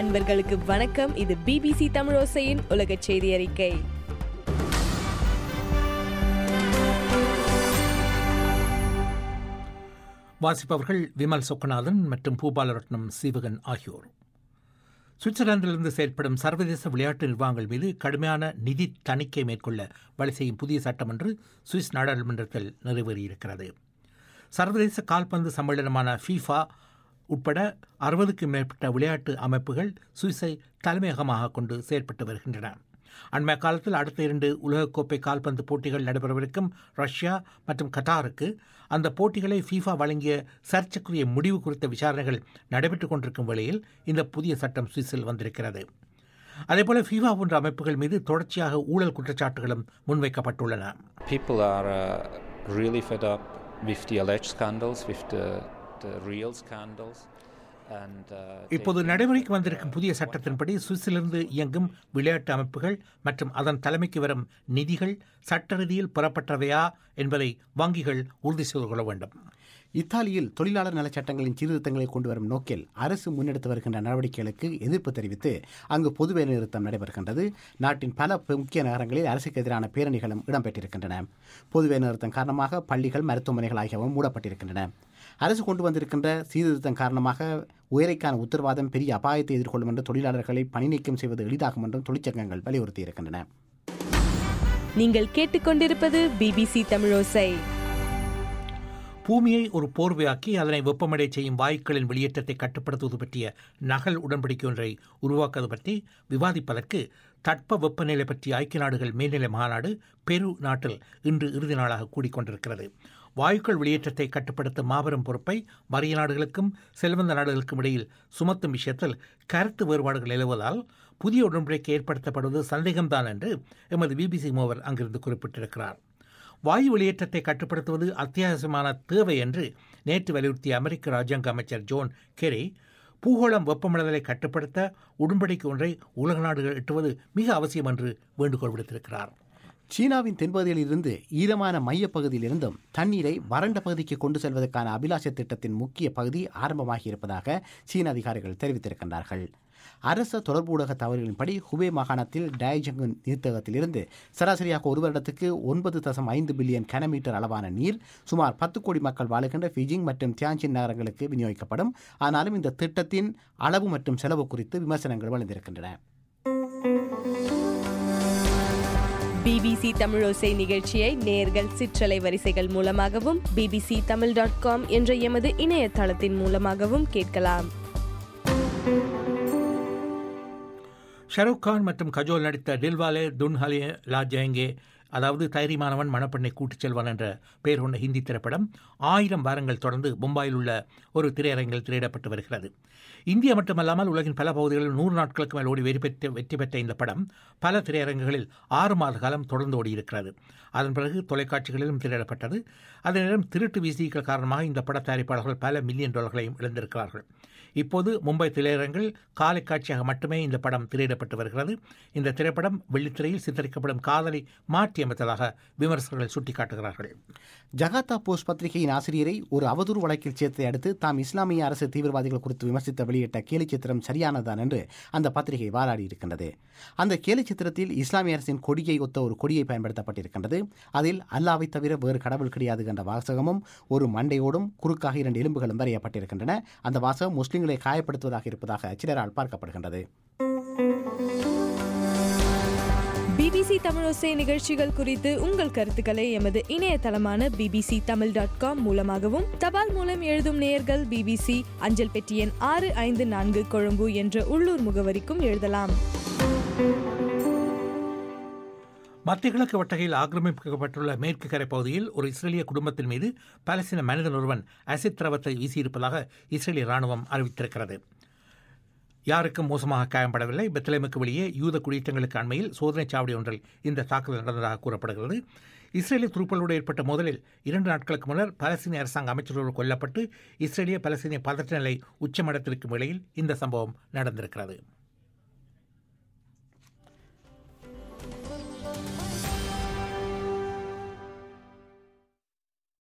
அன்பர்களுக்கு வணக்கம் இது பிபிசி தமிழோசையின் உலக செய்தி அறிக்கை வாசிப்பவர்கள் விமல் சொக்கநாதன் மற்றும் பூபாலரட்னம் சீவகன் ஆகியோர் சுவிட்சர்லாந்திலிருந்து செயல்படும் சர்வதேச விளையாட்டு நிர்வாகங்கள் மீது கடுமையான நிதி தணிக்கை மேற்கொள்ள வழி செய்யும் புதிய சட்டம் ஒன்று சுவிஸ் நாடாளுமன்றத்தில் நிறைவேறியிருக்கிறது சர்வதேச கால்பந்து சம்மேளனமான ஃபீஃபா உட்பட அறுபதுக்கும் மேற்பட்ட விளையாட்டு அமைப்புகள் சுவிஸை தலைமையகமாக கொண்டு செயல்பட்டு வருகின்றன அண்மை காலத்தில் அடுத்த இரண்டு உலகக்கோப்பை கால்பந்து போட்டிகள் நடைபெறவிருக்கும் ரஷ்யா மற்றும் கட்டாருக்கு அந்த போட்டிகளை ஃபீஃபா வழங்கிய சர்ச்சைக்குரிய முடிவு குறித்த விசாரணைகள் நடைபெற்றுக் கொண்டிருக்கும் வேளையில் இந்த புதிய சட்டம் சுவிஸில் வந்திருக்கிறது அதேபோல ஃபீஃபா போன்ற அமைப்புகள் மீது தொடர்ச்சியாக ஊழல் குற்றச்சாட்டுகளும் முன்வைக்கப்பட்டுள்ளன People are uh, really fed up with the alleged scandals, with the, the real scandals. And, uh, they இப்போது think நடைமுறைக்கு that, வந்திருக்கும் uh, புதிய சட்டத்தின்படி சுவிஸிலிருந்து இயங்கும் விளையாட்டு அமைப்புகள் மற்றும் அதன் தலைமைக்கு வரும் நிதிகள் சட்ட ரீதியில் பெறப்பட்டவையா என்பதை வங்கிகள் உறுதி செய்து கொள்ள வேண்டும் இத்தாலியில் தொழிலாளர் நலச் சட்டங்களின் சீர்திருத்தங்களை கொண்டு வரும் நோக்கில் அரசு முன்னெடுத்து வருகின்ற நடவடிக்கைகளுக்கு எதிர்ப்பு தெரிவித்து அங்கு பொது வேலைநிறுத்தம் நடைபெறுகின்றது நாட்டின் பல முக்கிய நகரங்களில் அரசுக்கு எதிரான பேரணிகளும் இடம்பெற்றிருக்கின்றன பொது வேலைநிறுத்தம் காரணமாக பள்ளிகள் மருத்துவமனைகள் ஆகியவும் மூடப்பட்டிருக்கின்றன அரசு கொண்டு வந்திருக்கின்ற சீர்திருத்தம் காரணமாக உயரைக்கான உத்தரவாதம் பெரிய அபாயத்தை எதிர்கொள்ளும் என்று தொழிலாளர்களை பணி நீக்கம் செய்வது எளிதாகும் என்றும் தொழிற்சங்கங்கள் வலியுறுத்தியிருக்கின்றன நீங்கள் கேட்டுக்கொண்டிருப்பது பிபிசி தமிழோசை பூமியை ஒரு போர்வையாக்கி அதனை வெப்பமடை செய்யும் வாயுக்களின் வெளியேற்றத்தை கட்டுப்படுத்துவது பற்றிய நகல் உடன்படிக்கை ஒன்றை உருவாக்குவது பற்றி விவாதிப்பதற்கு தட்ப வெப்பநிலை பற்றிய ஐக்கிய நாடுகள் மேல்நிலை மாநாடு பெரு நாட்டில் இன்று இறுதி நாளாக கூடிக்கொண்டிருக்கிறது வாயுக்கள் வெளியேற்றத்தை கட்டுப்படுத்தும் மாபெரும் பொறுப்பை வறிய நாடுகளுக்கும் செல்வந்த நாடுகளுக்கும் இடையில் சுமத்தும் விஷயத்தில் கருத்து வேறுபாடுகள் நிலவுவதால் புதிய உடன்படிக்கை ஏற்படுத்தப்படுவது சந்தேகம்தான் என்று எமது பிபிசி மூவர் அங்கிருந்து குறிப்பிட்டிருக்கிறார் வாயு வெளியேற்றத்தை கட்டுப்படுத்துவது அத்தியாவசியமான தேவை என்று நேற்று வலியுறுத்திய அமெரிக்க ராஜாங்க அமைச்சர் ஜோன் கெரி பூகோளம் வெப்பமடைதலை கட்டுப்படுத்த உடன்படிக்கை ஒன்றை உலக நாடுகள் எட்டுவது மிக அவசியம் என்று வேண்டுகோள் விடுத்திருக்கிறார் சீனாவின் தென்பகுதியில் இருந்து ஈரமான மையப்பகுதியில் இருந்தும் தண்ணீரை வறண்ட பகுதிக்கு கொண்டு செல்வதற்கான அபிலாஷ திட்டத்தின் முக்கிய பகுதி ஆரம்பமாகி இருப்பதாக சீன அதிகாரிகள் தெரிவித்திருக்கின்றார்கள் அரச தொடர்பு ஊடக தகவல்களின்படி ஹுபே மாகாணத்தில் டயஜங்கு நீர்த்தகத்திலிருந்து சராசரியாக ஒரு வருடத்துக்கு ஒன்பது தசம் ஐந்து பில்லியன் கனமீட்டர் அளவான நீர் சுமார் பத்து கோடி மக்கள் வாழுகின்ற பீஜிங் மற்றும் தியான்சின் நகரங்களுக்கு விநியோகிக்கப்படும் ஆனாலும் இந்த திட்டத்தின் அளவு மற்றும் செலவு குறித்து விமர்சனங்கள் வளர்ந்திருக்கின்றன பிபிசி தமிழோசை நிகழ்ச்சியை நேர்கள் சிற்றலை வரிசைகள் மூலமாகவும் பிபிசி தமிழ் டாட் காம் என்ற எமது இணையதளத்தின் மூலமாகவும் கேட்கலாம் ஷாருக் கான் மற்றும் கஜோல் நடித்த தில்வாலே துன்ஹலே லா ஜெயங்கே அதாவது தைரியமானவன் மணப்பெண்ணை கூட்டிச் செல்வான் என்ற பெயர் கொண்ட ஹிந்தி திரைப்படம் ஆயிரம் வாரங்கள் தொடர்ந்து மும்பாயில் உள்ள ஒரு திரையரங்கில் திரையிடப்பட்டு வருகிறது இந்தியா மட்டுமல்லாமல் உலகின் பல பகுதிகளில் நூறு நாட்களுக்கு மேல் ஓடி வெற்றி பெற்ற வெற்றி பெற்ற இந்த படம் பல திரையரங்குகளில் ஆறு மாத காலம் தொடர்ந்து ஓடியிருக்கிறது அதன் பிறகு தொலைக்காட்சிகளிலும் திரையிடப்பட்டது அதே நேரம் திருட்டு விசிகள் காரணமாக இந்த பட தயாரிப்பாளர்கள் பல மில்லியன் டாலர்களையும் இழந்திருக்கிறார்கள் இப்போது மும்பை திரையரங்கில் காலை காட்சியாக மட்டுமே இந்த படம் திரையிடப்பட்டு வருகிறது இந்த திரைப்படம் வெள்ளித்திரையில் சித்தரிக்கப்படும் காதலை மாற்றியமைத்ததாக விமர்சகர்கள் சுட்டிக்காட்டுகிறார்கள் ஜகாத்தா போஸ்ட் பத்திரிகையின் ஆசிரியரை ஒரு அவதூறு வழக்கில் சேர்த்ததை அடுத்து தாம் இஸ்லாமிய அரசு தீவிரவாதிகள் குறித்து விமர்சித்த வெளியிட்ட கேலிச்சித்திரம் சரியானதான் என்று அந்த பத்திரிகை வாதாடி இருக்கின்றது அந்த கேலிச்சித்திரத்தில் இஸ்லாமிய அரசின் கொடியை ஒத்த ஒரு கொடியை பயன்படுத்தப்பட்டிருக்கின்றது அதில் அல்லாவை தவிர வேறு கடவுள் கிடையாது என்ற வாசகமும் ஒரு மண்டையோடும் குறுக்காக இரண்டு எலும்புகளும் வரையப்பட்டிருக்கின்றன அந்த வாசகம் முஸ்லிம்களை காயப்படுத்துவதாக இருப்பதாக சிலரால் பார்க்கப்படுகின்றது பிபிசி தமிழோசை நிகழ்ச்சிகள் குறித்து உங்கள் கருத்துக்களை எமது இணையதளமான பிபிசி தமிழ் டாட் காம் மூலமாகவும் தபால் மூலம் எழுதும் நேயர்கள் பிபிசி அஞ்சல் பெட்டி எண் ஆறு ஐந்து நான்கு கொழும்பு என்ற உள்ளூர் முகவரிக்கும் எழுதலாம் மத்திய கிழக்கு வட்டகையில் ஆக்கிரமிக்கப்பட்டுள்ள மேற்கு கரை பகுதியில் ஒரு இஸ்ரேலிய குடும்பத்தின் மீது பாலஸ்தீன மனிதன் ஒருவன் அசித் திரவத்தை வீசியிருப்பதாக இஸ்ரேலிய ராணுவம் அறிவித்திருக்கிறது யாருக்கும் மோசமாக காயம்படவில்லை பெத்லேமுக்கு வெளியே யூத குடியேற்றங்களுக்கு அண்மையில் சோதனைச் சாவடி ஒன்றில் இந்த தாக்குதல் நடந்ததாக கூறப்படுகிறது இஸ்ரேலிய துருப்பலோடு ஏற்பட்ட மோதலில் இரண்டு நாட்களுக்கு முன்னர் பலஸ்தீன அரசாங்க அமைச்சர் ஒருவர் கொல்லப்பட்டு இஸ்ரேலிய பலஸ்தீனிய பதற்ற நிலை உச்சமடத்திற்கும் வேளையில் இந்த சம்பவம் நடந்திருக்கிறது